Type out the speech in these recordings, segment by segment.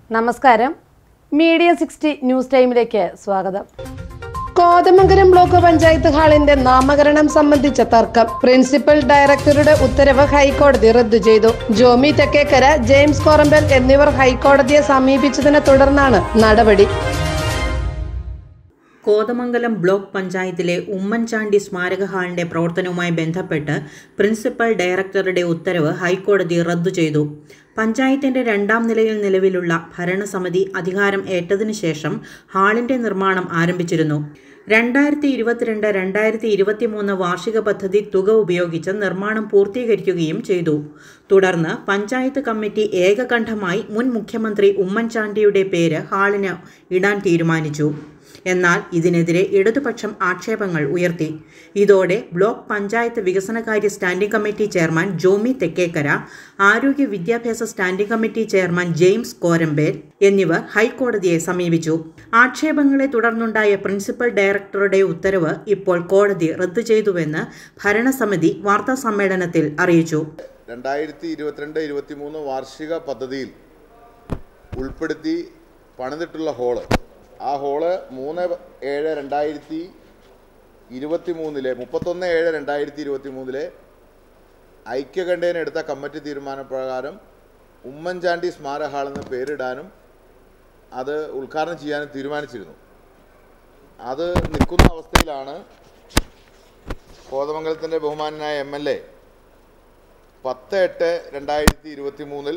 നമസ്കാരം media sixty news ടൈമിലേക്ക് സ്വാഗതം കോതമംഗലം ബ്ലോക്ക് പഞ്ചായത്ത് ഹാളിന്റെ നാമകരണം സംബന്ധിച്ച തർക്കം പ്രിൻസിപ്പൽ ഡയറക്ടറുടെ ഉത്തരവ് ഹൈക്കോടതി റദ്ദു ചെയ്തു ജോമി തെക്കേക്കര ജെയിംസ് കോറമ്പൽ എന്നിവർ ഹൈക്കോടതിയെ സമീപിച്ചതിനെ തുടർന്നാണ് നടപടി കോതമംഗലം ബ്ലോക്ക് പഞ്ചായത്തിലെ ഉമ്മൻചാണ്ടി സ്മാരക ഹാളിന്റെ പ്രവർത്തനവുമായി ബന്ധപ്പെട്ട് പ്രിൻസിപ്പൽ ഡയറക്ടറുടെ ഉത്തരവ് ഹൈക്കോടതി റദ്ദു ചെയ്തു പഞ്ചായത്തിന്റെ രണ്ടാം നിലയിൽ നിലവിലുള്ള ഭരണസമിതി അധികാരം ഏറ്റതിനു ശേഷം ഹാളിന്റെ നിർമ്മാണം ആരംഭിച്ചിരുന്നു രണ്ടായിരത്തി ഇരുപത്തിരണ്ട് രണ്ടായിരത്തി ഇരുപത്തിമൂന്ന് വാർഷിക പദ്ധതി തുക ഉപയോഗിച്ച് നിർമ്മാണം പൂർത്തീകരിക്കുകയും ചെയ്തു തുടർന്ന് പഞ്ചായത്ത് കമ്മിറ്റി ഏകകണ്ഠമായി മുൻ മുഖ്യമന്ത്രി ഉമ്മൻചാണ്ടിയുടെ പേര് ഹാളിന് ഇടാൻ തീരുമാനിച്ചു എന്നാൽ ഇതിനെതിരെ ഇടതുപക്ഷം ആക്ഷേപങ്ങൾ ഉയർത്തി ഇതോടെ ബ്ലോക്ക് പഞ്ചായത്ത് വികസനകാര്യ standing committee chairman Jomi Thekkekara ആരോഗ്യ വിദ്യാഭ്യാസ standing committee chairman James Korampel എന്നിവർ ഹൈക്കോടതിയെ സമീപിച്ചു ആക്ഷേപങ്ങളെ തുടർന്നുണ്ടായ പ്രിൻസിപ്പൽ ഡയറക്ടറുടെ ഉത്തരവ് ഇപ്പോൾ കോടതി റദ്ദു ചെയ്തുവെന്ന് ഭരണസമിതി വാർത്താ സമ്മേളനത്തിൽ അറിയിച്ചു രണ്ടായിരത്തി ഇരുപത്തിരണ്ട് ഇരുപത്തിമൂന്ന് വാർഷിക പദ്ധതിയിൽ ഉൾപ്പെടുത്തി പണിതിട്ടുള്ള ഹോള് ആ ഹോള് മൂന്ന് ഏഴ് രണ്ടായിരത്തി ഇരുപത്തി മൂന്നിലെ മുപ്പത്തൊന്ന് ഏഴ് രണ്ടായിരത്തി ഇരുപത്തി മൂന്നിലെ ഐക്യകണ്ഠേന എടുത്ത കമ്മിറ്റി തീരുമാനപ്രകാരം ഉമ്മൻചാണ്ടി സ്മാരക ഹാളെന്ന് പേരിടാനും അത് ഉദ്ഘാടനം ചെയ്യാനും തീരുമാനിച്ചിരുന്നു അത് നിൽക്കുന്ന അവസ്ഥയിലാണ് കോതമംഗലത്തിൻ്റെ ബഹുമാനായ എം എൽ എ പത്ത് എട്ട് രണ്ടായിരത്തി ഇരുപത്തി മൂന്നിൽ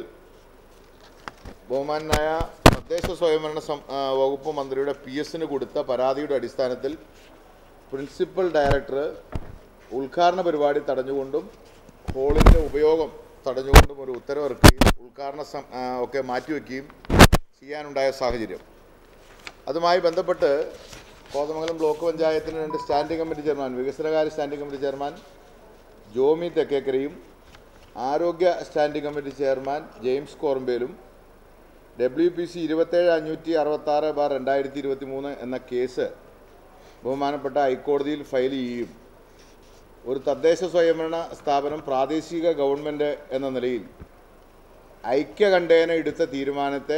ബഹുമാനായ തദ്ദേശ സ്വയംഭരണ സം- ആ, വകുപ്പ് മന്ത്രിയുടെ പി എസിന് കൊടുത്ത പരാതിയുടെ അടിസ്ഥാനത്തിൽ പ്രിൻസിപ്പൽ ഡയറക്ടർ ഉദ്ഘാടന പരിപാടി തടഞ്ഞുകൊണ്ടും ഹോളിൻ്റെ ഉപയോഗം തടഞ്ഞുകൊണ്ടും ഒരു ഉത്തരവിറക്കുകയും ഉദ്ഘാടന സം- ആ, ഒക്കെ മാറ്റിവെക്കുകയും ചെയ്യാനുണ്ടായ സാഹചര്യം അതുമായി ബന്ധപ്പെട്ട് കോതമംഗലം ബ്ലോക്ക് പഞ്ചായത്തിന് രണ്ട് സ്റ്റാൻഡിംഗ് കമ്മിറ്റി ചെയർമാൻ വികസനകാര്യ സ്റ്റാൻഡിംഗ് കമ്മിറ്റി ചെയർമാൻ ജോമി തെക്കേക്കരയും ആരോഗ്യ സ്റ്റാൻഡിംഗ് കമ്മിറ്റി ചെയർമാൻ ജെയിംസ് കോർമ്പേലും ഡബ്ല്യു പി സി ഇരുപത്തേഴ് അഞ്ഞൂറ്റി അറുപത്താറ് ബാർ രണ്ടായിരത്തി ഇരുപത്തി മൂന്ന് എന്ന കേസ് ബഹുമാനപ്പെട്ട ഹൈക്കോടതിയിൽ ഫയൽ ചെയ്യുകയും ഒരു തദ്ദേശ സ്വയംഭരണ സ്ഥാപനം പ്രാദേശിക ഗവൺമെൻറ് എന്ന നിലയിൽ ഐക്യകണ്ഠേന എടുത്ത തീരുമാനത്തെ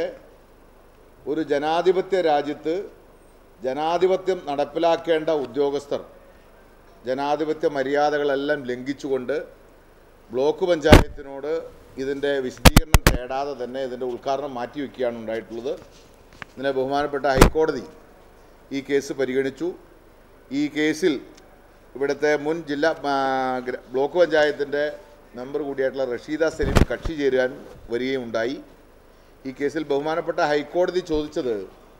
ഒരു ജനാധിപത്യ രാജ്യത്ത് ജനാധിപത്യം നടപ്പിലാക്കേണ്ട ഉദ്യോഗസ്ഥർ ജനാധിപത്യ മര്യാദകളെല്ലാം ലംഘിച്ചുകൊണ്ട് ബ്ലോക്ക് പഞ്ചായത്തിനോട് ഇതിൻ്റെ വിശദീകരണം തേടാതെ തന്നെ ഇതിൻ്റെ ഉദ്ഘാടനം മാറ്റിവെക്കുകയാണ് ഉണ്ടായിട്ടുള്ളത് ഇന്നലെ ബഹുമാനപ്പെട്ട ഹൈക്കോടതി ഈ കേസ് പരിഗണിച്ചു ഈ കേസിൽ ഇവിടുത്തെ മുൻ ജില്ലാ ആ, ഗ്ര- ബ്ലോക്ക് പഞ്ചായത്തിൻ്റെ മെമ്പർ കൂടിയായിട്ടുള്ള റഷീദ സലീം കക്ഷി ചേരാൻ വരികയും ഉണ്ടായി ഈ കേസിൽ ബഹുമാനപ്പെട്ട ഹൈക്കോടതി ചോദിച്ചത്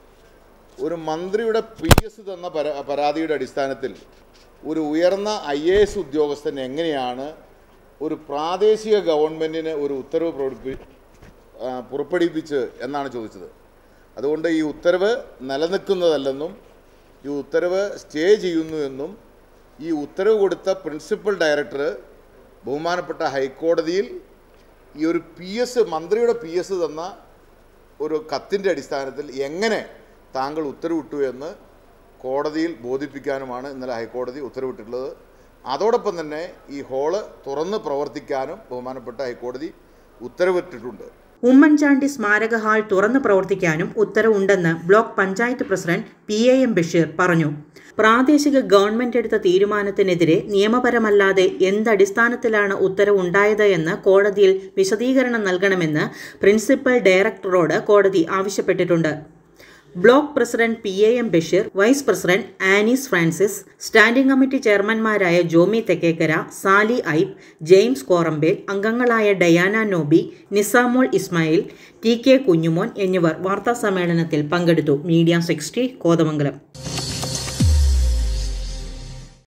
ഒരു മന്ത്രിയുടെ പി എസ് തന്ന പരാ പരാതിയുടെ അടിസ്ഥാനത്തിൽ ഒരു ഉയർന്ന ഐ എ എസ് ഉദ്യോഗസ്ഥൻ എങ്ങനെയാണ് ഒരു പ്രാദേശിക ഗവൺമെൻറ്റിന് ഒരു ഉത്തരവ് പ്രകടിപ്പി ആ, പുറപ്പെടുവിപ്പിച്ച് എന്നാണ് ചോദിച്ചത് അതുകൊണ്ട് ഈ ഉത്തരവ് നിലനിൽക്കുന്നതല്ലെന്നും ഈ ഉത്തരവ് സ്റ്റേ ചെയ്യുന്നു എന്നും ഈ ഉത്തരവ് കൊടുത്ത പ്രിൻസിപ്പൽ ഡയറക്ടർ ബഹുമാനപ്പെട്ട ഹൈക്കോടതിയിൽ ഈ ഒരു പി എസ് മന്ത്രിയുടെ പി എസ് തന്ന ഒരു കത്തിൻ്റെ അടിസ്ഥാനത്തിൽ എങ്ങനെ താങ്കൾ ഉത്തരവിട്ടു എന്ന് കോടതിയിൽ ബോധിപ്പിക്കാനുമാണ് ഇന്നലെ ഹൈക്കോടതി ഉത്തരവിട്ടിട്ടുള്ളത് അതോടൊപ്പം തന്നെ ഈ ഹോള് തുറന്ന് പ്രവർത്തിക്കാനും ബഹുമാനപ്പെട്ട ഹൈക്കോടതി ഉത്തരവിട്ടിട്ടുണ്ട് ഉമ്മൻചാണ്ടി സ്മാരക ഹാൾ തുറന്നു പ്രവർത്തിക്കാനും ഉത്തരവുണ്ടെന്ന് block panchayat president P A M Basheer പറഞ്ഞു പ്രാദേശിക ഗവൺമെന്റ് എടുത്ത തീരുമാനത്തിനെതിരെ നിയമപരമല്ലാതെ എന്തടിസ്ഥാനത്തിലാണ് ഉത്തരവുണ്ടായത് എന്ന് കോടതിയിൽ വിശദീകരണം നൽകണമെന്ന് പ്രിൻസിപ്പൽ ഡയറക്ടറോട് കോടതി ആവശ്യപ്പെട്ടിട്ടുണ്ട് block president P A M Basheer vice president Anees Francis standing committee ചെയർമാൻമാരായ ജോമി തെക്കേക്കര സാലി ഐബ് ജെയിംസ് കോറമ്പേൽ അംഗങ്ങളായ Diana Nobi Nisamol Ismail T K Kunjumon എന്നിവർ വാർത്താസമ്മേളനത്തിൽ പങ്കെടുത്തു മീഡിയ സിക്സ്റ്റി കോതമംഗലം